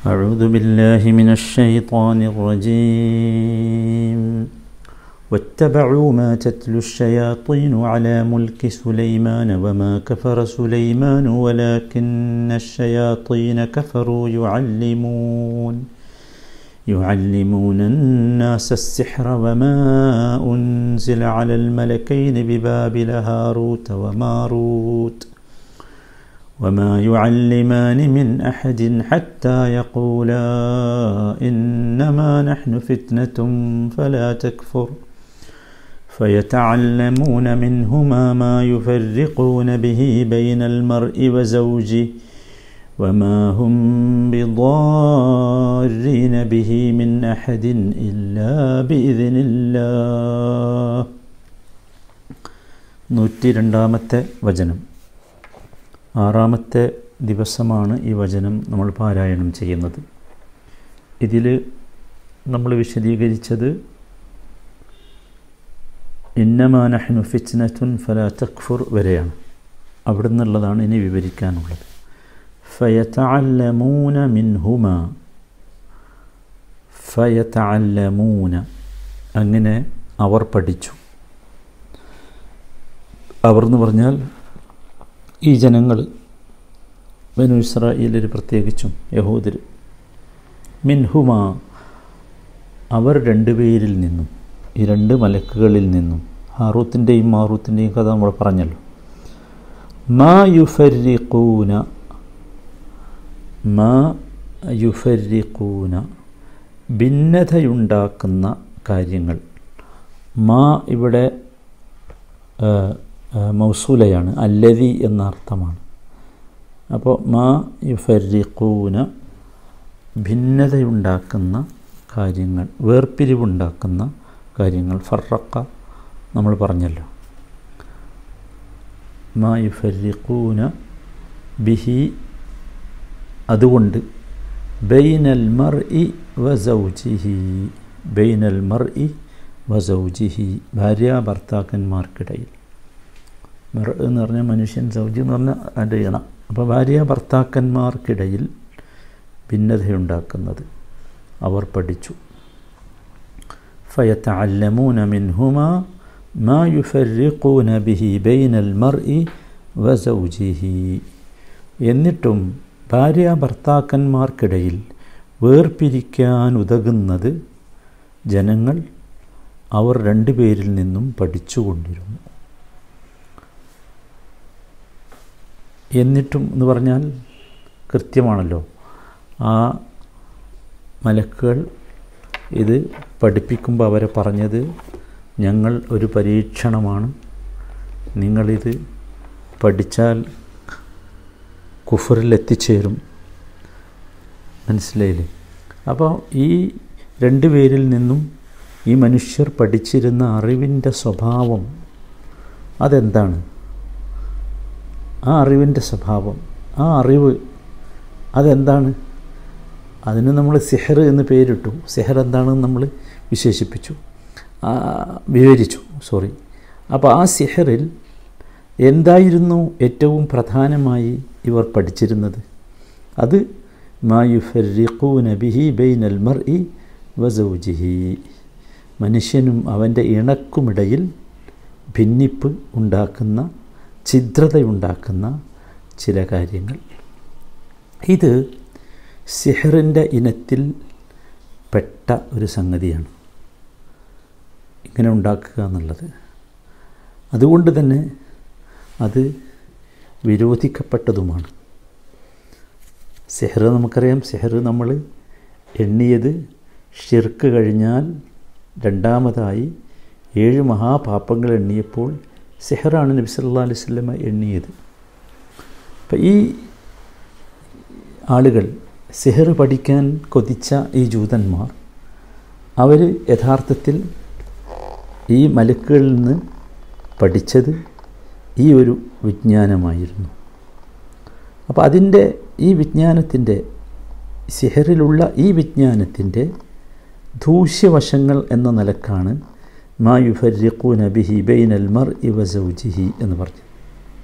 أعوذ بالله من الشيطان الرجيم واتبعوا ما تتلو الشياطين على ملك سليمان وما كفر سليمان ولكن الشياطين كفروا يعلمون يعلمون الناس السحر وما أنزل على الملكين ببابل هاروت وماروت وما يعلمان من أحد حتى يقولا إنما نحن فتنة فلا تكفر فيتعلمون منهما ما يفرقون به بين المرء وزوجه وما هم بضارين به من أحد إلا بإذن الله നൂറ്റി രണ്ടാമത്തെ വചനം ആറാമത്തെ ദിവസമാണ് ഈ വചനം നമ്മൾ പാരായണം ചെയ്യുന്നത് ഇതിൽ നമ്മൾ വിശദീകരിച്ചത് ഇന്നമാനഹ്നു ഫിറ്റ്നത്തുൻ ഫലാ തക്ഫുർ വരെയാണ് അവിടെ നിന്നുള്ളതാണ് ഇനി വിവരിക്കാനുള്ളത് ഫയതഅല്ലമൂന മിൻഹുമ ഫയതഅല്ലമൂന അങ്ങനെ അവർ പഠിച്ചു അവർ എന്ന് പറഞ്ഞാൽ ഈ ജനങ്ങൾ ബനു ഇസ്രായേലിൽ പ്രത്യേകിച്ചും യഹൂദർ മിൻഹുമ അവർ രണ്ടുപേരിൽ നിന്നും ഈ രണ്ട് മലക്കുകളിൽ നിന്നും ഹാറൂത്തിൻ്റെയും മാറൂത്തിൻ്റെയും കഥ നമ്മൾ പറഞ്ഞല്ലോ മാ യുഫരിഖൂന മാ യുഫരിഖൂന ഭിന്നതയുണ്ടാക്കുന്ന കാര്യങ്ങൾ മാ ഇവിടെ മൗസൂലയാണ് അല്ലതി എന്ന അർത്ഥമാണ് അപ്പോൾ മാ യുഫരിഖൂന ഭിന്നതയുണ്ടാക്കുന്ന കാര്യങ്ങൾ വേർപിരിവുണ്ടാക്കുന്ന കാര്യങ്ങൾ ഫറക്ക നമ്മൾ പറഞ്ഞല്ലോ മാ യുഫരിഖൂന ബിഹി അതുകൊണ്ട് ബൈനൽ മർ ഇ വസൗജിഹി ബൈനൽ മർ ഇ വസൗജിഹി ഭാര്യ ഭർത്താക്കന്മാർക്കിടയിൽ മർ എന്ന് പറഞ്ഞാൽ മനുഷ്യൻ സൗജി എന്ന് പറഞ്ഞാൽ അതിൻ്റെ ഇണ അപ്പോൾ ഭാര്യ ഭർത്താക്കന്മാർക്കിടയിൽ ഭിന്നതയുണ്ടാക്കുന്നത് അവർ പഠിച്ചു ഫയത്തഅല്ലമൂന മിൻഹുമ മാ യുഫരിഖൂന ബിഹി ബൈനൽ മർഇ വസൗജിഹി എന്നിട്ടും ഭാര്യ ഭർത്താക്കന്മാർക്കിടയിൽ വേർപിരിക്കാൻ ഉതകുന്നത് ജനങ്ങൾ അവർ രണ്ടുപേരിൽ നിന്നും പഠിച്ചുകൊണ്ടിരുന്നു എന്നിട്ടും എന്ന് പറഞ്ഞാൽ കൃത്യമാണല്ലോ ആ മലക്കുകൾ ഇത് പഠിപ്പിക്കുമ്പോൾ അവരെ പറഞ്ഞത് ഞങ്ങൾ ഒരു പരീക്ഷണമാണ് നിങ്ങളിത് പഠിച്ചാൽ കുഫറിൽ എത്തിച്ചേരും മനസ്സിലായില്ലേ അപ്പോൾ ഈ രണ്ട് പേരിൽ നിന്നും ഈ മനുഷ്യർ പഠിച്ചിരുന്ന അറിവിൻ്റെ സ്വഭാവം അതെന്താണ് ആ അറിവിൻ്റെ സ്വഭാവം ആ അറിവ് അതെന്താണ് അതിന് നമ്മൾ സിഹർ എന്ന് പേരിട്ടു സിഹർ എന്താണെന്ന് നമ്മൾ വിശേഷിപ്പിച്ചു വിവരിച്ചു സോറി അപ്പോൾ ആ സിഹറിൽ എന്തായിരുന്നു ഏറ്റവും പ്രധാനമായി ഇവർ പഠിച്ചിരുന്നത് അത് മായുഫരിഖൂന ബിഹി ബൈനൽ മർ ഇ വസൗജിഹി മനുഷ്യനും അവൻ്റെ ഇണക്കുമിടയിൽ ഭിന്നിപ്പ് ഉണ്ടാക്കുന്ന ഛിദ്രതയുണ്ടാക്കുന്ന ചില കാര്യങ്ങൾ ഇത് സിഹറിൻ്റെ ഇനത്തിൽ പെട്ട ഒരു സംഗതിയാണ് ഇങ്ങനെ ഉണ്ടാക്കുക എന്നുള്ളത് അതുകൊണ്ട് തന്നെ അത് വിരോധിക്കപ്പെട്ടതുമാണ് സെഹർ നമുക്കറിയാം സെഹർ നമ്മൾ എണ്ണിയത് ഷിർക്ക് കഴിഞ്ഞാൽ രണ്ടാമതായി ഏഴ് മഹാപാപങ്ങൾ എണ്ണിയപ്പോൾ സെഹറാണ് നബി സല്ലാ അലൈഹി സ്വലമ എണ്ണിയത് അപ്പം ഈ ആളുകൾ സെഹർ പഠിക്കാൻ കൊതിച്ച ഈ ജൂതന്മാർ അവർ യഥാർത്ഥത്തിൽ ഈ മലക്കുകളിൽ നിന്ന് പഠിച്ചത് ഈ ഒരു വിജ്ഞാനമായിരുന്നു അപ്പോൾ അതിൻ്റെ ഈ വിജ്ഞാനത്തിൻ്റെ സിഹറിലുള്ള ഈ വിജ്ഞാനത്തിൻ്റെ ദൂഷ്യവശങ്ങൾ എന്ന നിലക്കാണ് മാ യുഫരിഖൂന ബിഹി ബൈനൽ മർ ഇവസൗജിഹി എന്ന് പറഞ്ഞു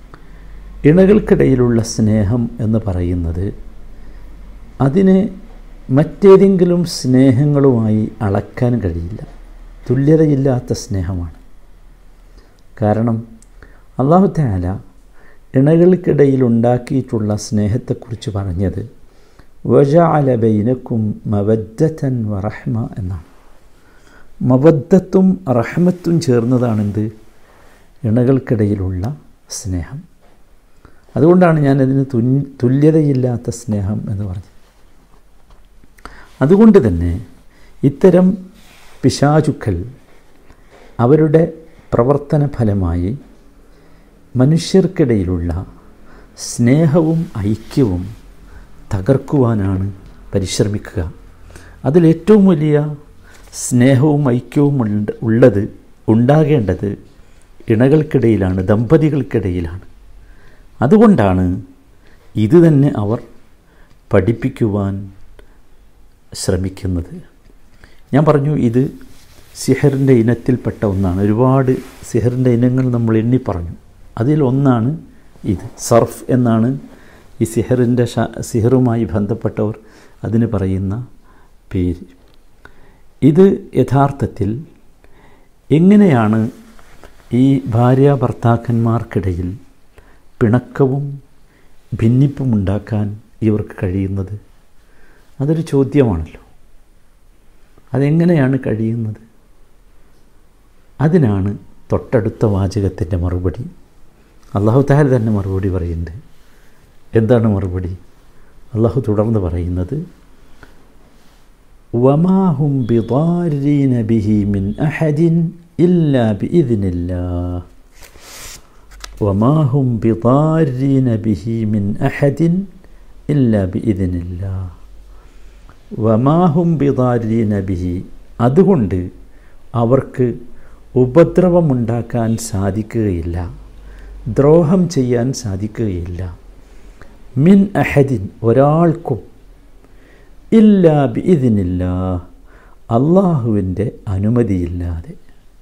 ഇണകൾക്കിടയിലുള്ള സ്നേഹം എന്ന് പറയുന്നത് അതിനെ മറ്റേതെങ്കിലും സ്നേഹങ്ങളുമായി അളക്കാൻ കഴിയില്ല തുല്യതയില്ലാത്ത സ്നേഹമാണ് കാരണം അള്ളാഹു താല ഇണകൾക്കിടയിൽ ഉണ്ടാക്കിയിട്ടുള്ള സ്നേഹത്തെക്കുറിച്ച് പറഞ്ഞത് വജാല ബൈനക്കും മവദ്ദത്തൻ വറഹ്മ എന്നാണ് മവദ്ദത്തും റഹ്മത്തും ചേർന്നതാണെന്ത് ഇണകൾക്കിടയിലുള്ള സ്നേഹം അതുകൊണ്ടാണ് ഞാനതിന് തുൻ തുല്യതയില്ലാത്ത സ്നേഹം എന്ന് പറഞ്ഞത് അതുകൊണ്ട് തന്നെ ഇത്തരം പിശാചുക്കൾ അവരുടെ പ്രവർത്തന ഫലമായി മനുഷ്യർക്കിടയിലുള്ള സ്നേഹവും ഐക്യവും തകർക്കുവാനാണ് പരിശ്രമിക്കുക അതിലേറ്റവും വലിയ സ്നേഹവും ഐക്യവും ഉണ്ട് ഉള്ളത് ഉണ്ടാകേണ്ടത് ഇണകൾക്കിടയിലാണ് ദമ്പതികൾക്കിടയിലാണ് അതുകൊണ്ടാണ് ഇത് തന്നെ അവർ പഠിപ്പിക്കുവാൻ ശ്രമിക്കുന്നത് ഞാൻ പറഞ്ഞു ഇത് സിഹറിൻ്റെ ഇനത്തിൽപ്പെട്ട ഒന്നാണ് ഒരുപാട് സിഹറിൻ്റെ ഇനങ്ങൾ നമ്മൾ എണ്ണി പറഞ്ഞു അതിലൊന്നാണ് ഇത് സർഫ് എന്നാണ് ഈ സിഹറിൻ്റെ സിഹറുമായി ബന്ധപ്പെട്ടവർ അതിന് പറയുന്ന പേര് ഇത് യഥാർത്ഥത്തിൽ എങ്ങനെയാണ് ഈ ഭാര്യ ഭർത്താക്കന്മാർക്കിടയിൽ പിണക്കവും ഭിന്നിപ്പും ഉണ്ടാക്കാൻ ഇവർക്ക് കഴിയുന്നത് അതൊരു ചോദ്യമാണല്ലോ അതെങ്ങനെയാണ് കഴിയുന്നത് അതിനാണ് തൊട്ടടുത്ത വാചകത്തിൻ്റെ മറുപടി അള്ളാഹു താല തന്നെ മറുപടി പറയുന്നുണ്ട് എന്താണ് മറുപടി അള്ളാഹു തുടർന്ന് പറയുന്നത് വമാഹും ബിദാരീന ബിഹി മിൻ അഹദിൻ ഇല്ലാ ബിഇذനില്ലാ വമാഹും ബിദാരീന ബിഹി മിൻ അഹദിൻ ഇല്ലാ ബിഇذനില്ലാ വമാഹും ബിദാരീന ബിഹി അതുകൊണ്ട് അവർക്ക് ഉപദ്രവമുണ്ടാക്കാൻ സാധിക്കുകയില്ല ദ്രോഹം ചെയ്യാൻ സാധിക്കുകയില്ല മിൻ അഹദിൻ ഒരാൾക്കും ഇല്ലാ ബിഇذനില്ല അള്ളാഹുവിൻ്റെ അനുമതിയില്ലാതെ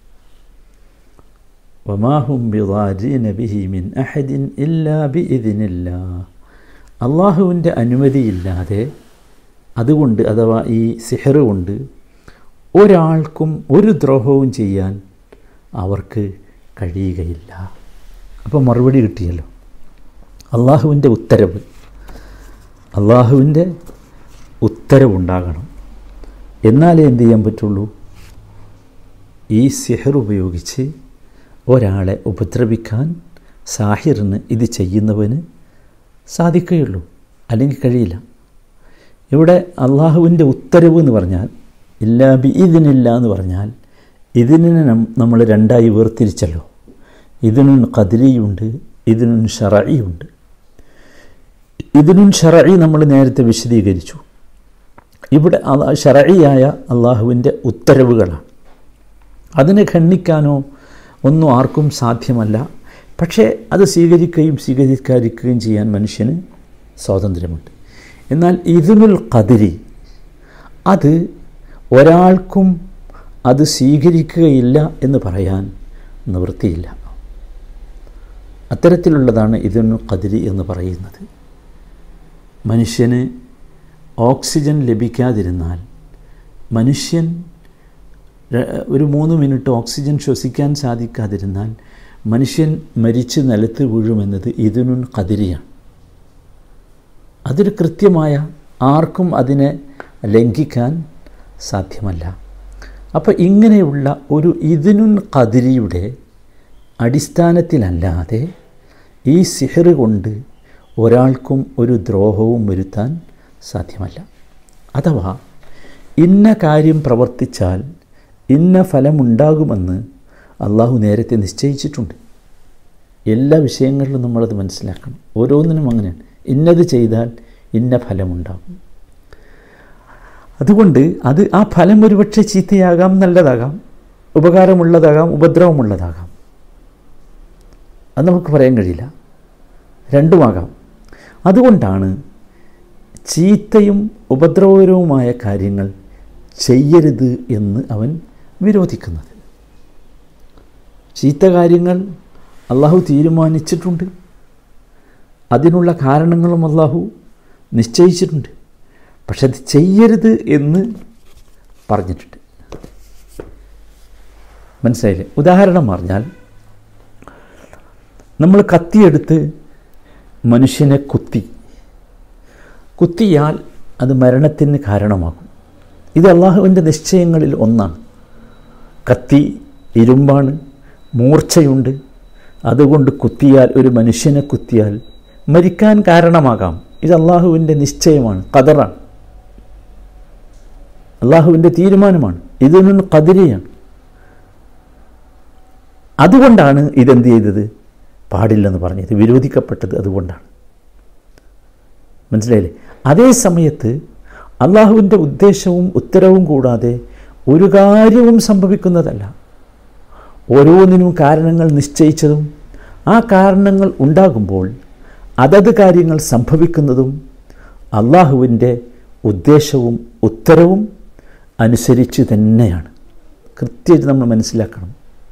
വമാഹും ബിദാരീന ബിഹി മിൻ അഹദിൻ ഇല്ലാ ബിഇذനില്ല അള്ളാഹുവിൻ്റെ അനുമതിയില്ലാതെ അതുകൊണ്ട് അഥവാ ഈ സിഹർ കൊണ്ട് ഒരാൾക്കും ഒരു ദ്രോഹവും ചെയ്യാൻ അവർക്ക് കഴിയുകയില്ല അപ്പോൾ മറുപടി കിട്ടിയല്ലോ അള്ളാഹുവിൻ്റെ ഉത്തരവ് അള്ളാഹുവിൻ്റെ ഉത്തരവുണ്ടാകണം എന്നാലേ എന്ത് ചെയ്യാൻ പറ്റുള്ളൂ ഈ സിഹർ ഉപയോഗിച്ച് ഒരാളെ ഉപദ്രവിക്കാൻ സാഹിറിന് ഇത് ചെയ്യുന്നവന് സാധിക്കുകയുള്ളൂ അല്ലെങ്കിൽ കഴിയില്ല ഇവിടെ അള്ളാഹുവിൻ്റെ ഉത്തരവ് എന്ന് പറഞ്ഞാൽ ഇല്ലാ ബി ഇതിനില്ല എന്ന് പറഞ്ഞാൽ ഇതിനെ നമ്മൾ രണ്ടായി വേർതിരിച്ചല്ലോ ഇതിനുൻ ഖദ്രിയുണ്ട് ഇതിനുൻ ഷറയിയുണ്ട് ഇതിനുൻ ഷറയി നമ്മൾ നേരത്തെ വിശദീകരിച്ചു ഇവിടെ ഷറയിയായ അള്ളാഹുവിൻ്റെ ഉത്തരവുകളാണ് അതിനെ ഖണ്ഡിക്കാനോ ഒന്നും ആർക്കും സാധ്യമല്ല പക്ഷേ അത് സ്വീകരിക്കുകയും സ്വീകരിക്കാതിരിക്കുകയും ചെയ്യാൻ മനുഷ്യന് സ്വാതന്ത്ര്യമുണ്ട് എന്നാൽ ഇതിനുൽ ഖദിരി അത് ഒരാൾക്കും അത് സ്വീകരിക്കുകയില്ല എന്ന് പറയാൻ നിവൃത്തിയില്ല അത്തരത്തിലുള്ളതാണ് ഇതിനു ഖദിരി എന്ന് പറയുന്നത് മനുഷ്യന് ഓക്സിജൻ ലഭിക്കാതിരുന്നാൽ മനുഷ്യൻ ഒരു മൂന്ന് മിനിറ്റ് ഓക്സിജൻ ശ്വസിക്കാൻ സാധിക്കാതിരുന്നാൽ മനുഷ്യൻ മരിച്ച് നിലത്ത് വീഴുമെന്നത് ഇതിനുൻ ഖദിരിയാണ് അതൊരു കൃത്യമായ ആർക്കും അതിനെ ലംഘിക്കാൻ സാധ്യമല്ല അപ്പോൾ ഇങ്ങനെയുള്ള ഒരു ഇതിനുൻ ഖദിരിയുടെ അടിസ്ഥാനത്തിലല്ലാതെ ഈ സിഹർ കൊണ്ട് ഒരാൾക്കും ഒരു ദ്രോഹവും വരുത്താൻ സാധ്യമല്ല അഥവാ ഇന്ന കാര്യം പ്രവർത്തിച്ചാൽ ഇന്ന ഫലമുണ്ടാകുമെന്ന് അള്ളാഹു നേരത്തെ നിശ്ചയിച്ചിട്ടുണ്ട് എല്ലാ വിഷയങ്ങളിലും നമ്മളത് മനസ്സിലാക്കണം ഓരോന്നിനും അങ്ങനെയാണ് ഇന്നത് ചെയ്താൽ ഇന്ന ഫലമുണ്ടാകും അതുകൊണ്ട് അത് ആ ഫലം ഒരുപക്ഷെ ചീത്തയാകാം നല്ലതാകാം ഉപകാരമുള്ളതാകാം ഉപദ്രവമുള്ളതാകാം അത് നമുക്ക് പറയാൻ കഴിയില്ല രണ്ടുമാകാം അതുകൊണ്ടാണ് ചീത്തയും ഉപദ്രവകരവുമായ കാര്യങ്ങൾ ചെയ്യരുത് എന്ന് അവൻ വിരോധിക്കുന്നത് ചീത്ത കാര്യങ്ങൾ അള്ളാഹു തീരുമാനിച്ചിട്ടുണ്ട് അതിനുള്ള കാരണങ്ങളും അള്ളാഹു നിശ്ചയിച്ചിട്ടുണ്ട് പക്ഷെ അത് ചെയ്യരുത് എന്ന് പറഞ്ഞിട്ടുണ്ട് മനസ്സിലായില്ലേ ഉദാഹരണം പറഞ്ഞാൽ നമ്മൾ കത്തിയെടുത്ത് മനുഷ്യനെ കുത്തി കുത്തിയാൽ അത് മരണത്തിന് കാരണമാകും ഇത് അള്ളാഹുവിൻ്റെ നിശ്ചയങ്ങളിൽ ഒന്നാണ് കത്തി ഇരുമ്പാണ് മൂർച്ചയുണ്ട് അതുകൊണ്ട് കുത്തിയാൽ ഒരു മനുഷ്യനെ കുത്തിയാൽ മരിക്കാൻ കാരണമാകാം ഇത് അള്ളാഹുവിൻ്റെ നിശ്ചയമാണ് കതറാണ് അള്ളാഹുവിൻ്റെ തീരുമാനമാണ് ഇതിനൊന്ന് കതിരിയാണ് അതുകൊണ്ടാണ് ഇതെന്ത് ചെയ്തത് പാടില്ലെന്ന് പറഞ്ഞത് വിരോധിക്കപ്പെട്ടത് അതുകൊണ്ടാണ് മനസ്സിലായില്ലേ അതേ സമയത്ത് അള്ളാഹുവിൻ്റെ ഉദ്ദേശവും ഉത്തരവും കൂടാതെ ഒരു കാര്യവും സംഭവിക്കുന്നതല്ല ഓരോന്നിനും കാരണങ്ങൾ നിശ്ചയിച്ചതും ആ കാരണങ്ങൾ ഉണ്ടാകുമ്പോൾ അതത് കാര്യങ്ങൾ സംഭവിക്കുന്നതും അള്ളാഹുവിൻ്റെ ഉദ്ദേശവും ഉത്തരവും അനുസരിച്ച് തന്നെയാണ് കൃത്യമായിട്ട് നമ്മൾ മനസ്സിലാക്കണം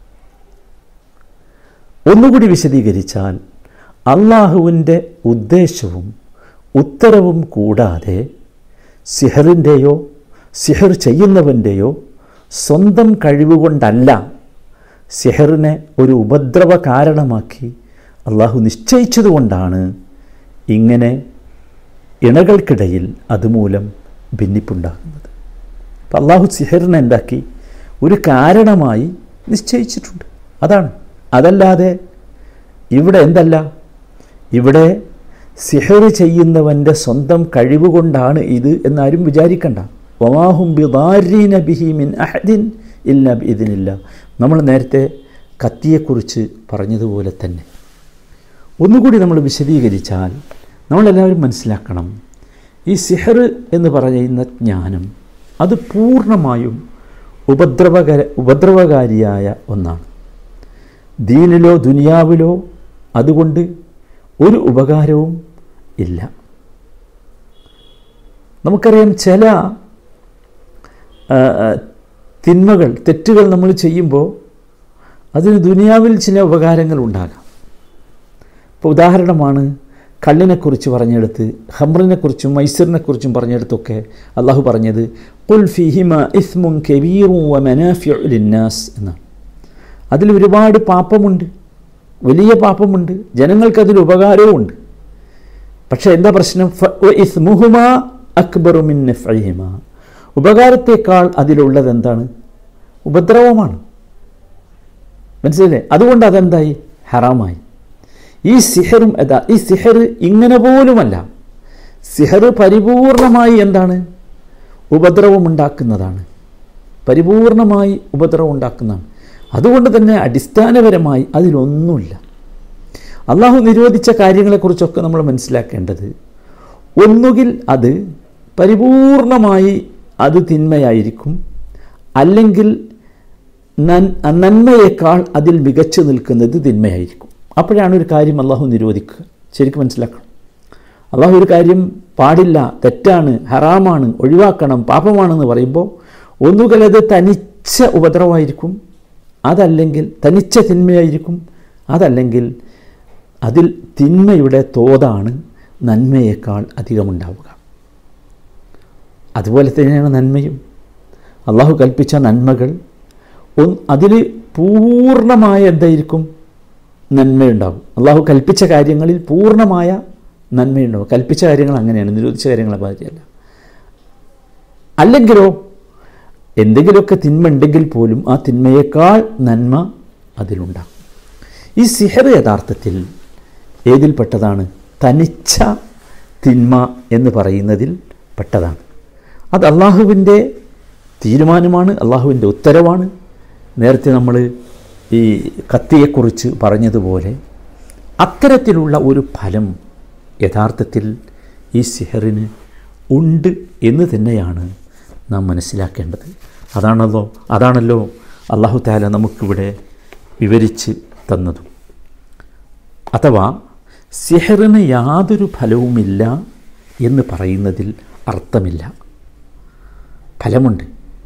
ഒന്നുകൂടി വിശദീകരിച്ചാൽ അള്ളാഹുവിൻ്റെ ഉദ്ദേശവും ഉത്തരവും കൂടാതെ സിഹറിൻ്റെയോ സിഹർ ചെയ്യുന്നവൻ്റെയോ സ്വന്തം കഴിവുകൊണ്ടല്ല സിഹറിനെ ഒരു ഉപദ്രവ കാരണമാക്കി അള്ളാഹു നിശ്ചയിച്ചതുകൊണ്ടാണ് ഇങ്ങനെ ഇണകൾക്കിടയിൽ അതുമൂലം ഭിന്നിപ്പുണ്ടാകുന്നത് അപ്പം അള്ളാഹു സിഹറിനെ എന്താക്കി ഒരു കാരണമായി നിശ്ചയിച്ചിട്ടുണ്ട് അതാണ് അതല്ലാതെ ഇവിടെ എന്തല്ല ഇവിടെ സിഹർ ചെയ്യുന്നവൻ്റെ സ്വന്തം കഴിവ് കൊണ്ടാണ് ഇത് എന്നാരും വിചാരിക്കണ്ട വമാഹും ബിദാരീന ബിഹി മിൻ അഹദിൻ ഇല്ല ഇതിനില്ല നമ്മൾ നേരത്തെ കത്തിയെക്കുറിച്ച് പറഞ്ഞതുപോലെ തന്നെ ഒന്നുകൂടി നമ്മൾ വിശദീകരിച്ചാൽ നമ്മളെല്ലാവരും മനസ്സിലാക്കണം ഈ സിഹർ എന്ന് പറയുന്ന ജ്ഞാനം അത് പൂർണ്ണമായും ഉപദ്രവകര ഉപദ്രവകാരിയായ ഒന്നാണ് ദീനിലോ ദുനിയാവിലോ അതുകൊണ്ട് ഒരു ഉപകാരവും ഇല്ല നമുക്കറിയാം ചില ആ, ആ, തിന്മകൾ തെറ്റുകൾ നമ്മൾ ചെയ്യുമ്പോൾ അതിന് ദുനിയാവിൽ ചില ഉപകാരങ്ങൾ ഉണ്ടാകാം ഇപ്പോൾ ഉദാഹരണമാണ് കള്ളിനെക്കുറിച്ച് പറഞ്ഞെടുത്ത് ഹമ്രിനെക്കുറിച്ചും മൈസറിനെക്കുറിച്ചും പറഞ്ഞെടുത്തൊക്കെ അള്ളാഹു പറഞ്ഞത് കുൽ ഫിഹിമ ഇസ്മുൻ കബീറും വ മനാഫിഉ ലിന്നാസ് എന്നാണ് അതിൽ ഒരുപാട് പാപമുണ്ട് വലിയ പാപമുണ്ട് ജനങ്ങൾക്കതിൽ ഉപകാരവുമുണ്ട് പക്ഷേ എന്താ പ്രശ്നം ഫ- വ ഇസ്മുഹുമ അക്ബറു മിൻ നഫ്ഇഹിമ ഉപകാരത്തേക്കാൾ അതിലുള്ളത് എന്താണ് ഉപദ്രവമാണ് മനസ്സിലല്ലേ അതുകൊണ്ട് അതെന്തായി ഹറാമായി ഈ സിഹറും അതാ ഈ സിഹർ ഇങ്ങനെ പോലുമല്ല സിഹർ പരിപൂർണമായി എന്താണ് ഉപദ്രവമുണ്ടാക്കുന്നതാണ് പരിപൂർണമായി ഉപദ്രവം ഉണ്ടാക്കുന്നതാണ് അതുകൊണ്ട് തന്നെ അടിസ്ഥാനപരമായി അതിലൊന്നുമില്ല അള്ളാഹു നിരോധിച്ച കാര്യങ്ങളെക്കുറിച്ചൊക്കെ നമ്മൾ മനസ്സിലാക്കേണ്ടത് ഒന്നുകിൽ അത് പരിപൂർണമായി അത് തിന്മയായിരിക്കും അല്ലെങ്കിൽ നൻ- നന്മയേക്കാൾ അതിൽ മികച്ചു നിൽക്കുന്നത് തിന്മയായിരിക്കും അപ്പോഴാണ് ഒരു കാര്യം അള്ളാഹു നിരോധിക്കുക ശരിക്കും മനസ്സിലാക്കണം അള്ളാഹു ഒരു കാര്യം പാടില്ല തെറ്റാണ് ഹറാമാണ് ഒഴിവാക്കണം പാപമാണെന്ന് പറയുമ്പോൾ ഒന്നുകിൽ അത് തനിച്ച ഉപദ്രവമായിരിക്കും അതല്ലെങ്കിൽ തനിച്ച തിന്മയായിരിക്കും അതല്ലെങ്കിൽ അതിൽ തിന്മയുടെ തോതാണ് നന്മയേക്കാൾ അധികമുണ്ടാവുക അതുപോലെ തന്നെയാണ് നന്മയും അള്ളാഹു കൽപ്പിച്ച നന്മകൾ അതിൽ പൂർണ്ണമായ എന്തായിരിക്കും നന്മയുണ്ടാകും അള്ളാഹു കൽപ്പിച്ച കാര്യങ്ങളിൽ പൂർണ്ണമായ നന്മയുണ്ടാവും കൽപ്പിച്ച കാര്യങ്ങൾ അങ്ങനെയാണ് നിരോധിച്ച കാര്യങ്ങളെ ബാധ്യമല്ല അല്ലെങ്കിലോ എന്തെങ്കിലുമൊക്കെ തിന്മ ഉണ്ടെങ്കിൽ പോലും ആ തിന്മയേക്കാൾ നന്മ അതിലുണ്ടാകും ഈ സിഹർ യഥാർത്ഥത്തിൽ ഏതിൽപ്പെട്ടതാണ് തനിച്ച തിന്മ എന്ന് പറയുന്നതിൽ പെട്ടതാണ് അത് അള്ളാഹുവിൻ്റെ തീരുമാനമാണ് അള്ളാഹുവിൻ്റെ ഉത്തരവാണ് നേരത്തെ നമ്മൾ ഈ കത്തിയെക്കുറിച്ച് പറഞ്ഞതുപോലെ അത്തരത്തിലുള്ള ഒരു ഫലം യഥാർത്ഥത്തിൽ ഈ സിഹറിന് ഉണ്ട് എന്ന് തന്നെയാണ് നാം മനസ്സിലാക്കേണ്ടത് അതാണല്ലോ അതാണല്ലോ അള്ളാഹു താല നമുക്കിവിടെ വിവരിച്ച് തന്നതും അഥവാ സിഹറിന് യാതൊരു ഫലവുമില്ല എന്ന് പറയുന്നതിൽ അർത്ഥമില്ല ഫലമുണ്ട്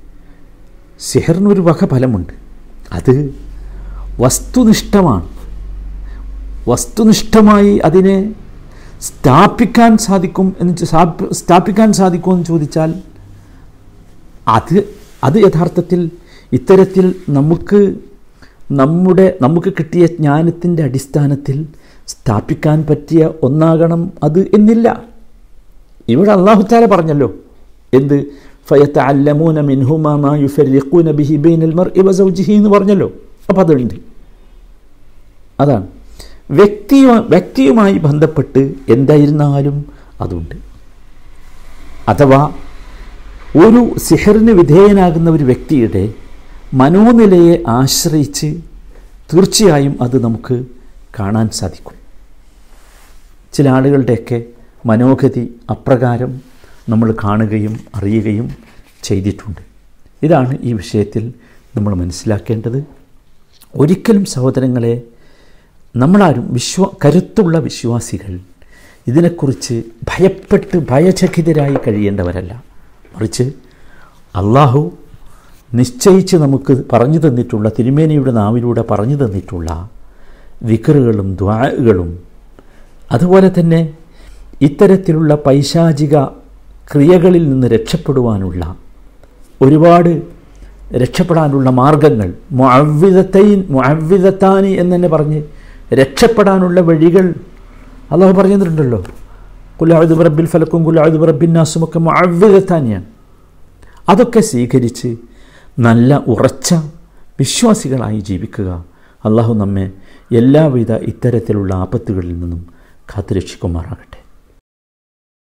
സിഹറിനൊരു വക ഫലമുണ്ട് അത് വസ്തുനിഷ്ഠമാണ് വസ്തുനിഷ്ഠമായി അതിനെ സ്ഥാപിക്കാൻ സാധിക്കും എന്ന് ചോ- സ്ഥാപ- സ്ഥാപിക്കാൻ സാധിക്കുമെന്ന് ചോദിച്ചാൽ അത് അത് യഥാർത്ഥത്തിൽ ഇത്തരത്തിൽ നമുക്ക് നമ്മുടെ നമുക്ക് കിട്ടിയ ജ്ഞാനത്തിൻ്റെ അടിസ്ഥാനത്തിൽ സ്ഥാപിക്കാൻ പറ്റിയ ഒന്നാകണം അത് എന്നില്ല ഇവിടെ അള്ളാഹുത്താല പറഞ്ഞല്ലോ എന്ത് ഫയത്ത അല്ലമൂന മിൻഹുമാ യുഫരിഖൂന ബിഹി ബൈനൽ മർഇ വസൗജിഹി എന്ന് പറഞ്ഞല്ലോ അപ്പോൾ അതുണ്ട് അതാണ് വ്യക്തിയു വ്യക്തിയുമായി ബന്ധപ്പെട്ട് എന്തായിരുന്നാലും അതുണ്ട് അഥവാ ഒരു സിഹറിന് വിധേയനാകുന്ന ഒരു വ്യക്തിയുടെ മനോനിലയെ ആശ്രയിച്ച് തീർച്ചയായും അത് നമുക്ക് കാണാൻ സാധിക്കും ചില ആളുകളുടെയൊക്കെ മനോഗതി അപ്രകാരം നമ്മൾ കാണുകയും അറിയുകയും ചെയ്തിട്ടുണ്ട് ഇതാണ് ഈ വിഷയത്തിൽ നമ്മൾ മനസ്സിലാക്കേണ്ടത് ഒരിക്കലും സഹോദരങ്ങളെ നമ്മളാരും വിശ്വ കരുത്തുള്ള വിശ്വാസികൾ ഇതിനെക്കുറിച്ച് ഭയപ്പെട്ട് ഭയചകിതരായി കഴിയേണ്ടവരല്ല മറിച്ച് അള്ളാഹു നിശ്ചയിച്ച് നമുക്ക് പറഞ്ഞു തന്നിട്ടുള്ള തിരുമേനിയുടെ നാവിലൂടെ പറഞ്ഞു തന്നിട്ടുള്ള വിക്കറുകളും ദ്വാകളും അതുപോലെ തന്നെ ഇത്തരത്തിലുള്ള പൈശാചിക ക്രിയകളിൽ നിന്ന് രക്ഷപ്പെടുവാനുള്ള ഒരുപാട് രക്ഷപ്പെടാനുള്ള മാർഗങ്ങൾ മുഅവ്വിദത്തൈൻ മുഅവ്വിദത്താനി എന്ന് തന്നെ പറഞ്ഞ് രക്ഷപ്പെടാനുള്ള വഴികൾ അള്ളാഹു പറഞ്ഞു തന്നിട്ടുണ്ടല്ലോ കുലായുദ് റബ്ബിൽ ഫലക്കും കുലായുദ് റബ്ബിൻ നാസും ഒക്കെ മുഅവ്വിദത്താനിയാണ് അതൊക്കെ സ്വീകരിച്ച് നല്ല ഉറച്ച വിശ്വാസികളായി ജീവിക്കുക അള്ളാഹു നമ്മെ എല്ലാവിധ ഇത്തരത്തിലുള്ള ആപത്തുകളിൽ നിന്നും കാത്തുരക്ഷിക്കുമാറാകട്ടെ